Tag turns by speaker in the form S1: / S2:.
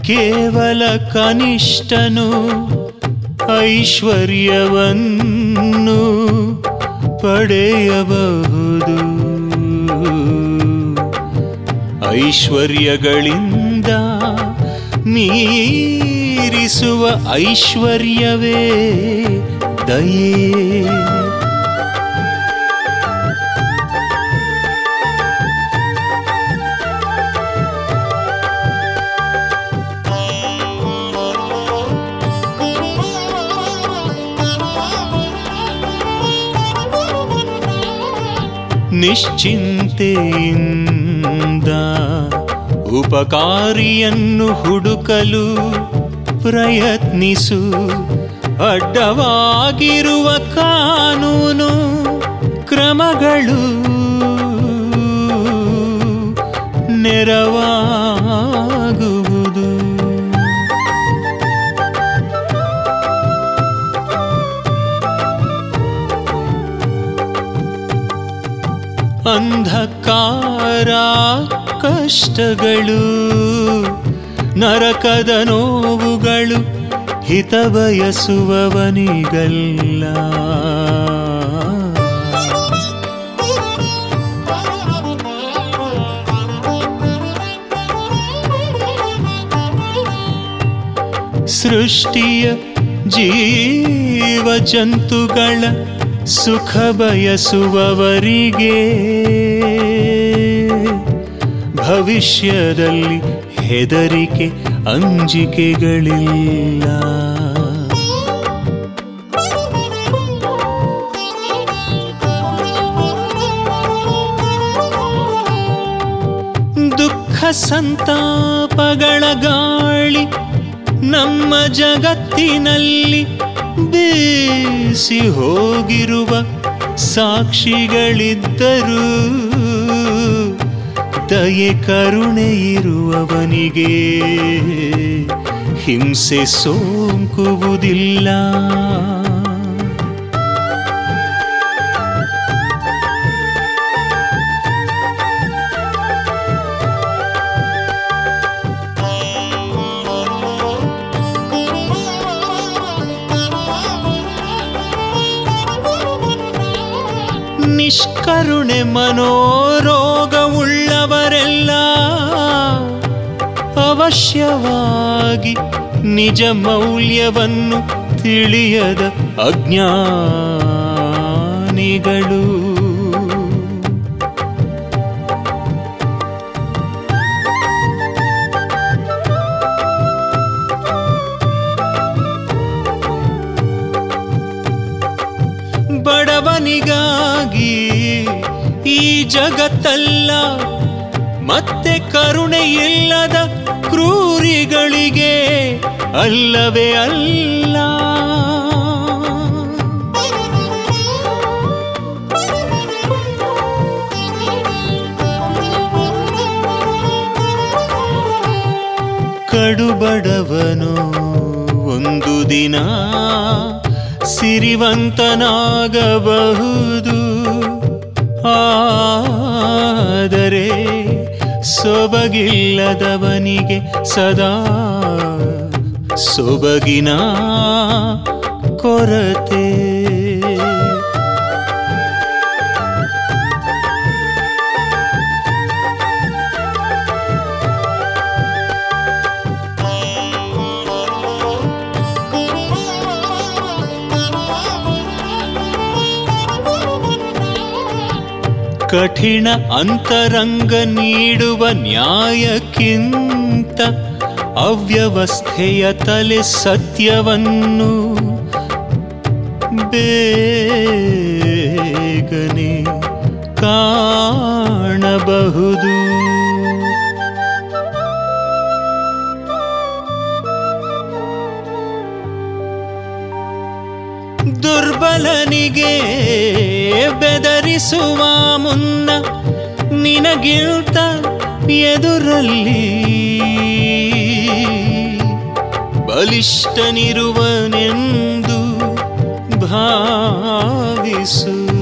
S1: ಕೇವಲ ಕನಿಷ್ಠನು ಐಶ್ವರ್ಯವನ್ನು ಪಡೆಯಬಹುದು ಐಶ್ವರ್ಯಗಳಿಂದ ಮೀರಿಸುವ ಐಶ್ವರ್ಯವೇ ದಯೆ ನಿಶ್ಚಿಂತೆಯಿಂದ ಉಪಕಾರಿಯನ್ನು ಹುಡುಕಲು ಪ್ರಯತ್ನಿಸು ಅಡ್ಡವಾಗಿರುವ ಕಾನೂನು ಕ್ರಮಗಳು ನೆರವಾಗುವುದು ಅಂಧಕಾರ ಕಷ್ಟಗಳು ನರಕದ ನೋವುಗಳು ಹಿತ ಬಯಸುವವನಿಗಲ್ಲ ಸೃಷ್ಟಿಯ ಜೀವ ಜಂತುಗಳ ಸುಖ ಬಯಸುವವರಿಗೆ ಭವಿಷ್ಯದಲ್ಲಿ ಹೆದರಿಕೆ ಅಂಜಿಕೆಗಳಿಲ್ಲ ದುಃಖ ಸಂತಾಪಗಳ ಗಾಳಿ ನಮ್ಮ ಜಗತ್ತಿನಲ್ಲಿ ಬೀಸಿ ಹೋಗಿರುವ ಸಾಕ್ಷಿಗಳಿದ್ದರೂ ದಯೆ ಕರುಣೆ ಇರುವವನಿಗೆ ಹಿಂಸೆ ಸೋಂಕುವುದಿಲ್ಲ ನಿಷ್ಕರುಣೆ ಮನೋರೋಗವುಳ್ಳವರೆಲ್ಲ ಅವಶ್ಯವಾಗಿ ನಿಜ ಮೌಲ್ಯವನ್ನು ತಿಳಿಯದ ಅಜ್ಞಾನಿಗಳು ಬಡವನಿಗಾಗಿ ಈ ಜಗತ್ತಲ್ಲ ಮತ್ತೆ ಕರುಣೆ ಇಲ್ಲದ ಕ್ರೂರಿಗಳಿಗೆ ಅಲ್ಲವೇ ಅಲ್ಲ ಕಡುಬಡವನು ಒಂದು ದಿನ ಸಿರಿವಂತನಾಗಬಹುದು ಆದರೆ ಸೊಬಗಿಲ್ಲದವನಿಗೆ ಸದಾ ಸೊಬಗಿನ ಕೊರತೆ ಕಠಿಣ ಅಂತರಂಗ ನೀಡುವ ನ್ಯಾಯಕ್ಕಿಂತ ಅವ್ಯವಸ್ಥೆಯ ತಲೆ ಸತ್ಯವನ್ನು ಬೇಗನೆ ಕಾಣಬಹುದು ದುರ್ಬಲನಿಗೆ ಬೆದರಿಸುವ ಮುನ್ನ ನಿನಗಿಂತ ಎದುರಲ್ಲಿ ಬಲಿಷ್ಠನಿರುವನೆಂದು ಭಾವಿಸು